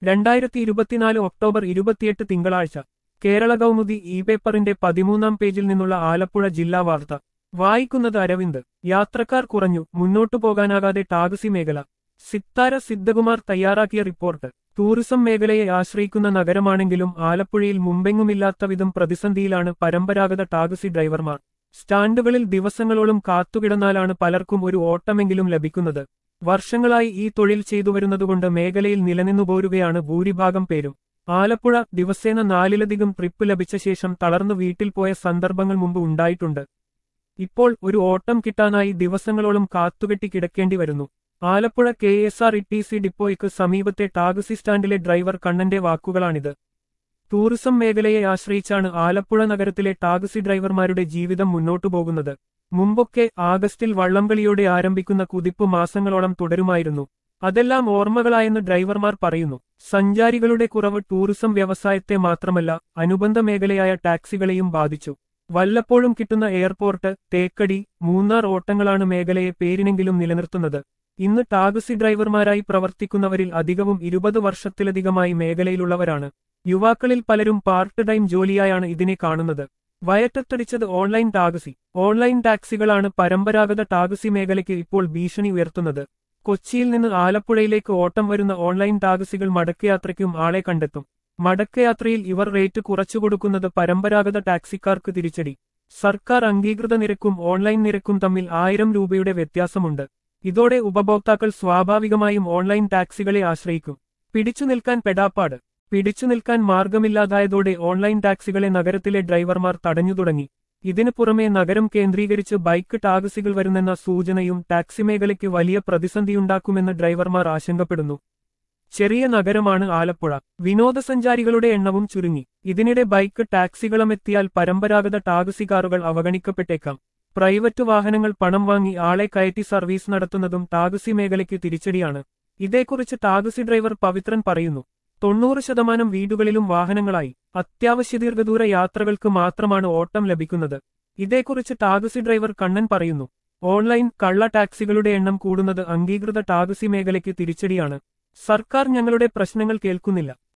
രണ്ടായിരത്തി ഇരുപത്തിനാല് ഒക്ടോബർ ഇരുപത്തിയെട്ട് തിങ്കളാഴ്ച കേരള കൗമുദി ഇ പേപ്പറിന്റെ പതിമൂന്നാം പേജിൽ നിന്നുള്ള ആലപ്പുഴ ജില്ലാ വാർത്ത വായിക്കുന്നത് അരവിന്ദ് യാത്രക്കാർ കുറഞ്ഞു മുന്നോട്ടു പോകാനാകാതെ ടാക്സി മേഖല സിത്താര സിദ്ധകുമാർ തയ്യാറാക്കിയ റിപ്പോർട്ട് ടൂറിസം മേഖലയെ ആശ്രയിക്കുന്ന നഗരമാണെങ്കിലും ആലപ്പുഴയിൽ മുമ്പെങ്ങുമില്ലാത്ത വിധം പ്രതിസന്ധിയിലാണ് പരമ്പരാഗത ടാക്സി ഡ്രൈവർമാർ സ്റ്റാൻഡുകളിൽ ദിവസങ്ങളോളം കാത്തുകിടന്നാലാണ് പലർക്കും ഒരു ഓട്ടമെങ്കിലും ലഭിക്കുന്നത് വർഷങ്ങളായി ഈ തൊഴിൽ ചെയ്തുവരുന്നതുകൊണ്ട് മേഖലയിൽ നിലനിന്നു പോരുകയാണ് ഭൂരിഭാഗം പേരും ആലപ്പുഴ ദിവസേന നാലിലധികം ട്രിപ്പ് ലഭിച്ച ശേഷം തളർന്നു വീട്ടിൽ പോയ സന്ദർഭങ്ങൾ മുമ്പ് ഉണ്ടായിട്ടുണ്ട് ഇപ്പോൾ ഒരു ഓട്ടം കിട്ടാനായി ദിവസങ്ങളോളം കാത്തുകെട്ടി കിടക്കേണ്ടി വരുന്നു Alappuzha K S R T C സി ഡിപ്പോയ്ക്ക് സമീപത്തെ ടാക്സി സ്റ്റാൻഡിലെ ഡ്രൈവർ കണ്ണന്റെ വാക്കുകളാണിത് ടൂറിസം മേഖലയെ ആശ്രയിച്ചാണ് ആലപ്പുഴ നഗരത്തിലെ ടാക്സി ഡ്രൈവർമാരുടെ ജീവിതം മുന്നോട്ടു പോകുന്നത് മുമ്പൊക്കെ ആഗസ്റ്റിൽ വള്ളംകളിയോടെ ആരംഭിക്കുന്ന കുതിപ്പ് മാസങ്ങളോളം തുടരുമായിരുന്നു അതെല്ലാം ഓർമ്മകളായെന്ന് ഡ്രൈവർമാർ പറയുന്നു സഞ്ചാരികളുടെ കുറവ് ടൂറിസം വ്യവസായത്തെ മാത്രമല്ല അനുബന്ധ മേഖലയായ ടാക്സികളെയും ബാധിച്ചു വല്ലപ്പോഴും കിട്ടുന്ന എയർപോർട്ട് തേക്കടി മൂന്നാർ ഓട്ടങ്ങളാണ് മേഖലയെ പേരിനെങ്കിലും നിലനിർത്തുന്നത് ഇന്ന് ടാക്സി ഡ്രൈവർമാരായി പ്രവർത്തിക്കുന്നവരിൽ അധികവും ഇരുപത് വർഷത്തിലധികമായി മേഖലയിലുള്ളവരാണ് യുവാക്കളിൽ പലരും പാർട്ട് ടൈം ജോലിയായാണ് ഇതിനെ കാണുന്നത് വയറ്റത്തടിച്ചത് ഓൺലൈൻ ടാക്സി ഓൺലൈൻ ടാക്സികളാണ് പരമ്പരാഗത ടാക്സി മേഖലയ്ക്ക് ഇപ്പോൾ ഭീഷണി ഉയർത്തുന്നത് കൊച്ചിയിൽ നിന്ന് ആലപ്പുഴയിലേക്ക് ഓട്ടം വരുന്ന ഓൺലൈൻ ടാക്സികൾ മടക്കയാത്രയ്ക്കും ആളെ കണ്ടെത്തും മടക്കയാത്രയിൽ ഇവർ റേറ്റ് കുറച്ചുകൊടുക്കുന്നത് പരമ്പരാഗത ടാക്സിക്കാർക്ക് തിരിച്ചടി സർക്കാർ അംഗീകൃത നിരക്കും ഓൺലൈൻ നിരക്കും തമ്മിൽ ആയിരം രൂപയുടെ വ്യത്യാസമുണ്ട് ഇതോടെ ഉപഭോക്താക്കൾ സ്വാഭാവികമായും ഓൺലൈൻ ടാക്സികളെ ആശ്രയിക്കും പിടിച്ചു നിൽക്കാൻ പെടാപ്പാട് പിടിച്ചു നിൽക്കാൻ മാർഗമില്ലാതായതോടെ ഓൺലൈൻ ടാക്സികളെ നഗരത്തിലെ ഡ്രൈവർമാർ തടഞ്ഞു തുടങ്ങി ഇതിനു പുറമെ നഗരം കേന്ദ്രീകരിച്ച് ബൈക്ക് ടാക്സികൾ വരുന്നെന്ന സൂചനയും ടാക്സി മേഖലയ്ക്ക് വലിയ പ്രതിസന്ധിയുണ്ടാക്കുമെന്ന് ഡ്രൈവർമാർ ആശങ്കപ്പെടുന്നു ചെറിയ നഗരമാണ് ആലപ്പുഴ വിനോദസഞ്ചാരികളുടെ എണ്ണവും ചുരുങ്ങി ഇതിനിടെ ബൈക്ക് ടാക്സികളുമെത്തിയാൽ പരമ്പരാഗത ടാക്സി കാറുകൾ അവഗണിക്കപ്പെട്ടേക്കാം പ്രൈവറ്റ് വാഹനങ്ങൾ പണം വാങ്ങി ആളെ കയറ്റി സർവീസ് നടത്തുന്നതും ടാക്സി മേഖലയ്ക്ക് തിരിച്ചടിയാണ് ഇതേക്കുറിച്ച് ടാക്സി ഡ്രൈവർ പവിത്രൻ പറയുന്നു തൊണ്ണൂറ് ശതമാനം വീടുകളിലും വാഹനങ്ങളായി അത്യാവശ്യ ദീർഘദൂര യാത്രകൾക്ക് മാത്രമാണ് ഓട്ടം ലഭിക്കുന്നത് ഇതേക്കുറിച്ച് ടാക്സി ഡ്രൈവർ കണ്ണൻ പറയുന്നു ഓൺലൈൻ കള്ള ടാക്സികളുടെ എണ്ണം കൂടുന്നത് അംഗീകൃത ടാക്സി മേഖലയ്ക്ക് തിരിച്ചടിയാണ് സർക്കാർ ഞങ്ങളുടെ പ്രശ്നങ്ങൾ കേൾക്കുന്നില്ല